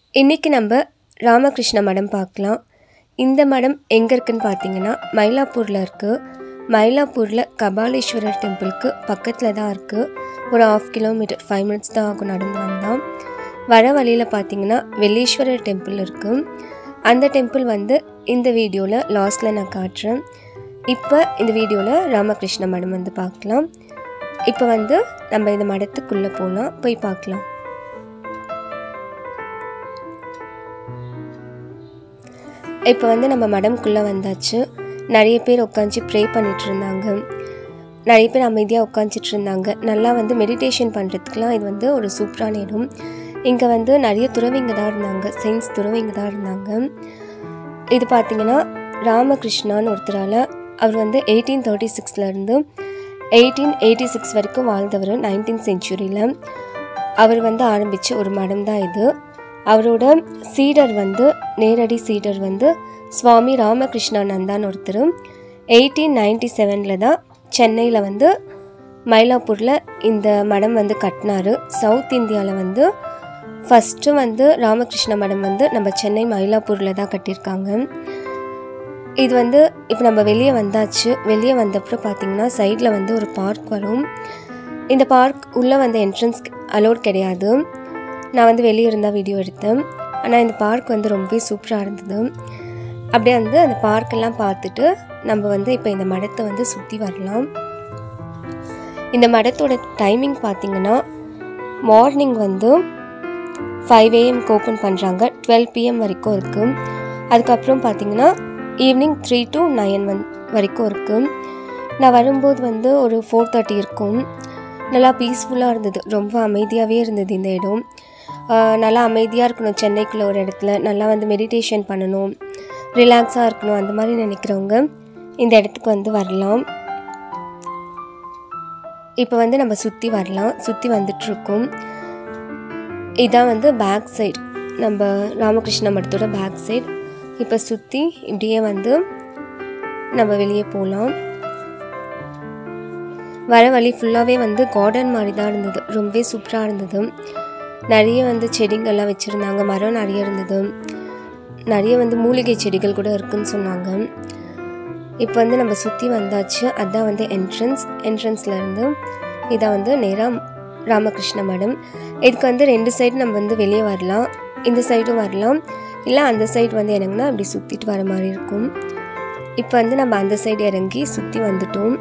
இன்றைக்கி நம்ம ராமகிருஷ்ண மடம் பார்க்கலாம் இந்த மடம் எங்கே இருக்குன்னு பார்த்தீங்கன்னா மயிலாப்பூரில் இருக்குது மயிலாப்பூரில் கபாலீஸ்வரர் டெம்பிளுக்கு பக்கத்தில் தான் இருக்குது ஒரு ஆஃப் கிலோமீட்டர் ஃபைவ் மினிட்ஸ் தான் ஆகும் நடந்து வந்தால் வர வழியில் பார்த்தீங்கன்னா வெள்ளீஸ்வரர் டெம்பிள் இருக்குது அந்த டெம்பிள் வந்து இந்த வீடியோவில் லாஸ்ட்டில் நான் காட்டுறேன் இப்போ இந்த வீடியோவில் ராமகிருஷ்ண மடம் வந்து பார்க்கலாம் இப்போ வந்து நம்ம இந்த மடத்துக்குள்ளே போகலாம் போய் பார்க்கலாம் இப்போ வந்து நம்ம மடம்குள்ளே வந்தாச்சு நிறைய பேர் உட்காந்து ப்ரே பண்ணிட்டு இருந்தாங்க நிறைய பேர் அமைதியாக உட்காந்துட்டு இருந்தாங்க நல்லா வந்து மெடிடேஷன் பண்ணுறதுக்குலாம் இது வந்து ஒரு சூப்பரான இடம் இங்கே வந்து நிறைய துறவிங்க தான் இருந்தாங்க செயின்ஸ் துறவிங்க தான் இருந்தாங்க இது பார்த்தீங்கன்னா ராமகிருஷ்ணான்னு ஒருத்தரால் அவர் வந்து எயிட்டீன் தேர்ட்டி சிக்ஸ்லேருந்து எயிட்டீன் எயிட்டி சிக்ஸ் வரைக்கும் வாழ்ந்தவர் நைன்டீன் செஞ்சுரியில் அவர் வந்து ஆரம்பித்த ஒரு மடம் தான் இது அவரோட சீடர் வந்து நேரடி சீடர் வந்து சுவாமி ராமகிருஷ்ணானந்தான்னு ஒருத்தர் எயிட்டீன் நைன்டி செவனில் தான் சென்னையில் வந்து மயிலாப்பூரில் இந்த மடம் வந்து கட்டினார் சவுத் இந்தியாவில் வந்து ஃபஸ்ட்டு வந்து ராமகிருஷ்ண மடம் வந்து நம்ம சென்னை மயிலாப்பூரில் தான் கட்டியிருக்காங்க இது வந்து இப்போ நம்ம வெளியே வந்தாச்சு வெளியே வந்தப்புறம் பார்த்தீங்கன்னா சைடில் வந்து ஒரு பார்க் வரும் இந்த பார்க் உள்ளே வந்த என்ட்ரன்ஸ் அலோட் கிடையாது நான் வந்து வெளியே இருந்தால் வீடியோ எடுத்தேன் ஆனால் இந்த பார்க் வந்து ரொம்பவே சூப்பராக இருந்தது அப்படியே வந்து அந்த பார்க்கெல்லாம் பார்த்துட்டு நம்ம வந்து இப்போ இந்த மடத்தை வந்து சுற்றி வரலாம் இந்த மடத்தோட டைமிங் பார்த்தீங்கன்னா மார்னிங் வந்து ஃபைவ் ஏஎம்க்கு ஓப்பன் பண்ணுறாங்க டுவெல் பிஎம் வரைக்கும் இருக்குது அதுக்கப்புறம் பார்த்தீங்கன்னா ஈவினிங் த்ரீ டு நைன் வந் வரைக்கும் இருக்குது நான் வரும்போது வந்து ஒரு ஃபோர் தேர்ட்டி இருக்கும் நல்லா பீஸ்ஃபுல்லாக இருந்தது ரொம்ப அமைதியாகவே இருந்தது இந்த இடம் நல்லா அமைதியாக இருக்கணும் சென்னைக்குள்ளே ஒரு இடத்துல நல்லா வந்து மெடிடேஷன் பண்ணணும் ரிலாக்ஸாக இருக்கணும் அந்த மாதிரி நினைக்கிறவங்க இந்த இடத்துக்கு வந்து வரலாம் இப்போ வந்து நம்ம சுற்றி வரலாம் சுற்றி வந்துட்டுருக்கோம் இதான் வந்து பேக் சைடு நம்ம ராமகிருஷ்ண மடத்தோட பேக் சைடு இப்போ சுற்றி இப்படியே வந்து நம்ம வெளியே போகலாம் வர வழி ஃபுல்லாகவே வந்து கார்டன் மாதிரி தான் இருந்தது ரொம்பவே சூப்பராக இருந்தது நிறைய வந்து செடிங்கள்லாம் வச்சுருந்தாங்க மரம் நிறைய இருந்தது நிறைய வந்து மூலிகை செடிகள் கூட இருக்குன்னு சொன்னாங்க இப்போ வந்து நம்ம சுற்றி வந்தாச்சு அதுதான் வந்து என்ட்ரன்ஸ் என்ட்ரன்ஸ்லேருந்து இதான் வந்து நேராக ராமகிருஷ்ண மடம் இதுக்கு வந்து ரெண்டு சைடு நம்ம வந்து வெளியே வரலாம் இந்த சைடும் வரலாம் இல்லை அந்த சைடு வந்து இறங்கினா அப்படி சுற்றிட்டு வர மாதிரி இருக்கும் இப்போ வந்து நம்ம அந்த சைடு இறங்கி சுற்றி வந்துட்டோம்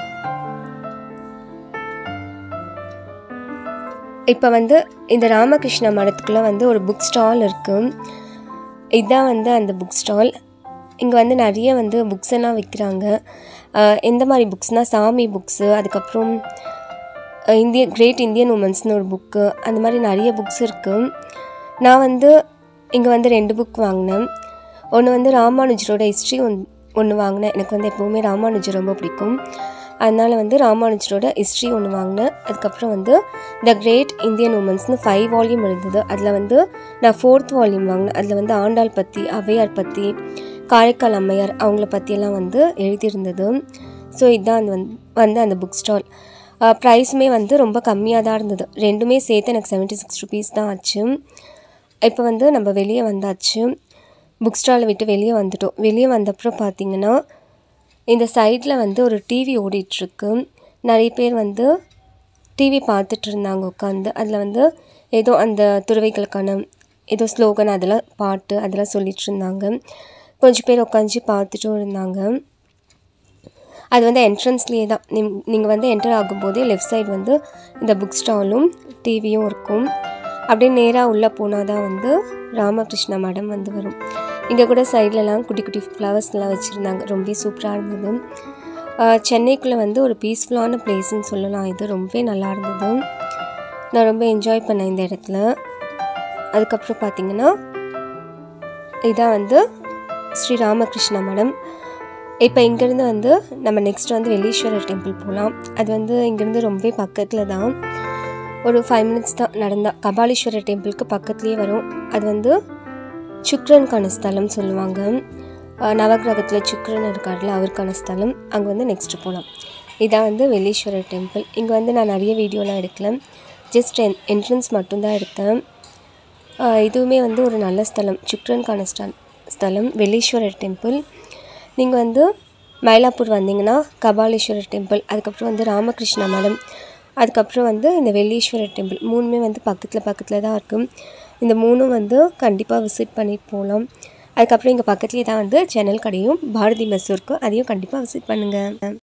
இப்போ வந்து இந்த ராமகிருஷ்ண மடத்துக்குள்ளே வந்து ஒரு புக் ஸ்டால் இருக்குது இதுதான் வந்து அந்த புக் ஸ்டால் இங்கே வந்து நிறைய வந்து புக்ஸ் எல்லாம் விற்கிறாங்க எந்த மாதிரி புக்ஸ்னால் சாமி புக்ஸு அதுக்கப்புறம் இந்திய கிரேட் இந்தியன் உமன்ஸ்னு ஒரு புக்கு அந்த மாதிரி நிறைய புக்ஸ் இருக்குது நான் வந்து இங்கே வந்து ரெண்டு புக் வாங்கினேன் ஒன்று வந்து ராமானுஜரோட ஹிஸ்ட்ரி ஒன் ஒன்று வாங்கினேன் எனக்கு வந்து எப்போவுமே ராமானுஜர் ரொம்ப பிடிக்கும் அதனால் வந்து ராமானுஜரோட ஹிஸ்ட்ரி ஒன்று வாங்கினேன் அதுக்கப்புறம் வந்து த கிரேட் இந்தியன் உமன்ஸ்னு ஃபைவ் வால்யூம் இருந்தது அதில் வந்து நான் ஃபோர்த் வால்யூம் வாங்கினேன் அதில் வந்து ஆண்டாள் பற்றி அவையார் பற்றி காரைக்கால் அம்மையார் அவங்கள பற்றியெல்லாம் வந்து எழுதியிருந்தது ஸோ இதுதான் அந்த வந்து வந்து அந்த புக் ஸ்டால் ப்ரைஸுமே வந்து ரொம்ப கம்மியாக தான் இருந்தது ரெண்டுமே சேர்த்து எனக்கு செவன்ட்டி சிக்ஸ் ருபீஸ் தான் ஆச்சு இப்போ வந்து நம்ம வெளியே வந்தாச்சு புக் ஸ்டாலை விட்டு வெளியே வந்துட்டோம் வெளியே வந்தப்புறம் பார்த்திங்கன்னா இந்த சைடில் வந்து ஒரு டிவி ஓடிட்டுருக்கு நிறைய பேர் வந்து டிவி பார்த்துட்டு இருந்தாங்க உட்காந்து அதில் வந்து ஏதோ அந்த துறவைகளுக்கான ஏதோ ஸ்லோகன் அதெல்லாம் பாட்டு அதெல்லாம் சொல்லிட்டு இருந்தாங்க கொஞ்சம் பேர் உட்காந்து பார்த்துட்டும் இருந்தாங்க அது வந்து என்ட்ரன்ஸ்லேயே தான் நிம் நீங்கள் வந்து என்டர் ஆகும்போதே லெஃப்ட் சைடு வந்து இந்த புக் ஸ்டாலும் டிவியும் இருக்கும் அப்படியே நேராக உள்ளே போனால் தான் வந்து ராமகிருஷ்ண மடம் வந்து வரும் இங்கே கூட சைட்லலாம் குட்டி குட்டி ஃப்ளவர்ஸ்லாம் வச்சுருந்தாங்க ரொம்ப சூப்பராக இருந்தது சென்னைக்குள்ளே வந்து ஒரு பீஸ்ஃபுல்லான பிளேஸ்ன்னு சொல்லலாம் இது ரொம்பவே நல்லா இருந்தது நான் ரொம்ப என்ஜாய் பண்ணேன் இந்த இடத்துல அதுக்கப்புறம் பார்த்திங்கன்னா இதான் வந்து ஸ்ரீ ராமகிருஷ்ண மடம் இப்போ இங்கேருந்து வந்து நம்ம நெக்ஸ்ட் வந்து வெள்ளீஸ்வரர் டெம்பிள் போகலாம் அது வந்து இங்கேருந்து ரொம்பவே பக்கத்தில் தான் ஒரு ஃபைவ் மினிட்ஸ் தான் நடந்தால் கபாலீஸ்வரர் டெம்பிளுக்கு பக்கத்துலேயே வரும் அது வந்து சுக்ரனுக்கான ஸ்தலம் சொல்லுவாங்க நவகிரகத்தில் சுக்ரன் இருக்கார்ல அவருக்கான ஸ்தலம் அங்கே வந்து நெக்ஸ்ட்டு போகலாம் இதான் வந்து வெள்ளீஸ்வரர் டெம்பிள் இங்கே வந்து நான் நிறைய வீடியோலாம் எடுக்கல ஜஸ்ட் என் என்ட்ரன்ஸ் மட்டும்தான் எடுத்தேன் ஆஹ் இதுவுமே வந்து ஒரு நல்ல ஸ்தலம் சுக்ரனுக்கான ஸ்த ஸ்தலம் வெள்ளீஸ்வரர் டெம்பிள் நீங்கள் வந்து மயிலாப்பூர் வந்தீங்கன்னா கபாலீஸ்வரர் டெம்பிள் அதுக்கப்புறம் வந்து ராமகிருஷ்ணா மடம் அதுக்கப்புறம் வந்து இந்த வெள்ளீஸ்வரர் டெம்பிள் மூணுமே வந்து பக்கத்தில் பக்கத்தில் தான் இருக்கும் இந்த மூணும் வந்து கண்டிப்பாக விசிட் பண்ணிட்டு போகலாம் அதுக்கப்புறம் இங்கே பக்கத்துலேயே தான் வந்து ஜன்னல் கடையும் பாரதி மெஸ் இருக்கும் அதையும் கண்டிப்பாக விசிட் பண்ணுங்கள்